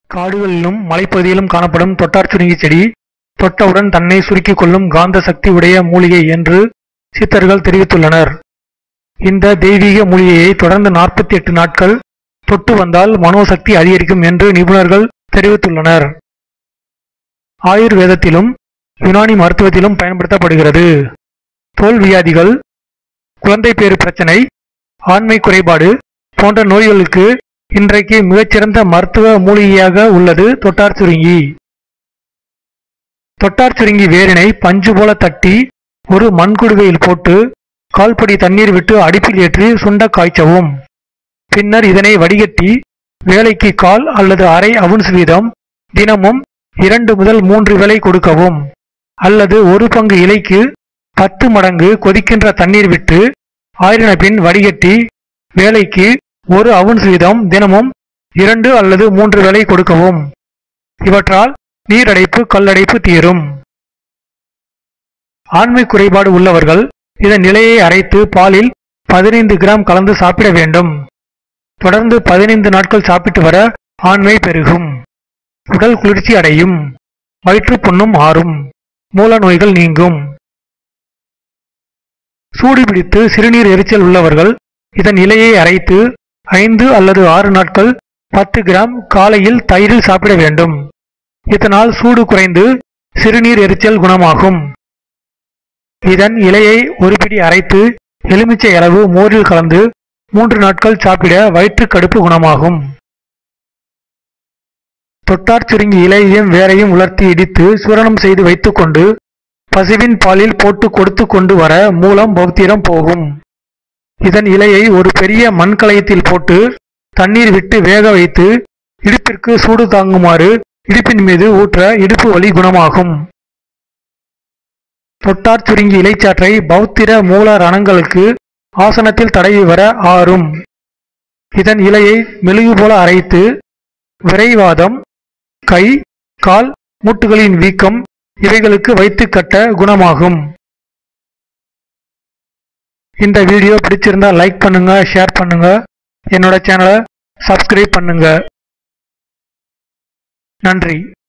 காடுகளிலும் மலைப்பகுதியிலும் காணப்படும் தொட்டார் சுருங்கி செடி தொட்டவுடன் தன்னை சுருக்கிக் கொள்ளும் காந்த சக்தி உடைய மூலிகை என்று சித்தர்கள் தெரிவித்துள்ளனர் இந்த தெய்வீக மூலிகையை தொடர்ந்து நாற்பத்தி எட்டு நாட்கள் தொட்டு வந்தால் மனோசக்தி அதிகரிக்கும் என்று நிபுணர்கள் தெரிவித்துள்ளனர் ஆயுர்வேதத்திலும் யுனானி மருத்துவத்திலும் பயன்படுத்தப்படுகிறது தோல் வியாதிகள் குழந்தை பேறு பிரச்சனை ஆண்மை குறைபாடு போன்ற நோய்களுக்கு இன்றைக்கு மிகச்சிறந்த மருத்துவ மூலிகையாக உள்ளது தொட்டார் சுருங்கி தொட்டார் சுருங்கி வேரினை பஞ்சு போல தட்டி ஒரு மண்குடுவையில் போட்டு கால்படி தண்ணீர் விட்டு அடுப்பில் ஏற்றி சுண்ட காய்ச்சவும் பின்னர் இதனை வடிகட்டி வேலைக்கு கால் அல்லது அரை அவுன்ஸ் வீதம் தினமும் இரண்டு முதல் மூன்று வேளை கொடுக்கவும் அல்லது ஒரு பங்கு இலைக்கு பத்து மடங்கு கொதிக்கின்ற தண்ணீர் விட்டு ஆறின பின் வடிகட்டி வேலைக்கு ஒரு அவுன்ஸ் வீதம் தினமும் இரண்டு அல்லது மூன்று வேளை கொடுக்கவும் இவற்றால் நீரடைப்பு கல்லடைப்பு தீரும் ஆண்மை குறைபாடு உள்ளவர்கள் இதன் நிலையை அரைத்து பாலில் பதினைந்து கிராம் கலந்து சாப்பிட வேண்டும் தொடர்ந்து பதினைந்து நாட்கள் சாப்பிட்டு வர ஆண்மை பெருகும் உடல் குளிர்ச்சி அடையும் வயிற்றுப் புண்ணும் ஆறும் மூல நோய்கள் நீங்கும் சூடு பிடித்து சிறுநீர் எரிச்சல் உள்ளவர்கள் இதன் இலையை அரைத்து ஐந்து அல்லது ஆறு நாட்கள் பத்து கிராம் காலையில் தயிரில் சாப்பிட வேண்டும் இதனால் சூடு குறைந்து சிறுநீர் எரிச்சல் குணமாகும் இதன் இலையை ஒரு பிடி அரைத்து எலுமிச்சை அளவு மோரில் கலந்து மூன்று நாட்கள் சாப்பிட வயிற்றுக் கடுப்பு குணமாகும் தொட்டார் சுருங்கி இலையையும் வேரையும் உலர்த்தி இடித்து சூரணம் செய்து வைத்துக்கொண்டு பசுவின் பாலில் போட்டு கொடுத்து கொண்டு வர மூலம் பௌத்திரம் போகும் இதன் இலையை ஒரு பெரிய மண்கலயத்தில் போட்டு தண்ணீர் விட்டு வேக வைத்து இடுப்பிற்கு சூடு தாங்குமாறு இடுப்பின் மீது ஊற்ற இடுப்பு வலி குணமாகும் தொட்டார் சுருங்கி இலைச்சாற்றை பௌத்திர மூல ரணங்களுக்கு ஆசனத்தில் தடவி வர ஆறும் இதன் இலையை மெழுகு போல அரைத்து விரைவாதம் கை கால் மூட்டுகளின் வீக்கம் இவைகளுக்கு வைத்து கட்ட குணமாகும் இந்த வீடியோ பிடிச்சிருந்தா லைக் பண்ணுங்க ஷேர் பண்ணுங்க என்னோட சேனலை சப்ஸ்கிரைப் பண்ணுங்க நன்றி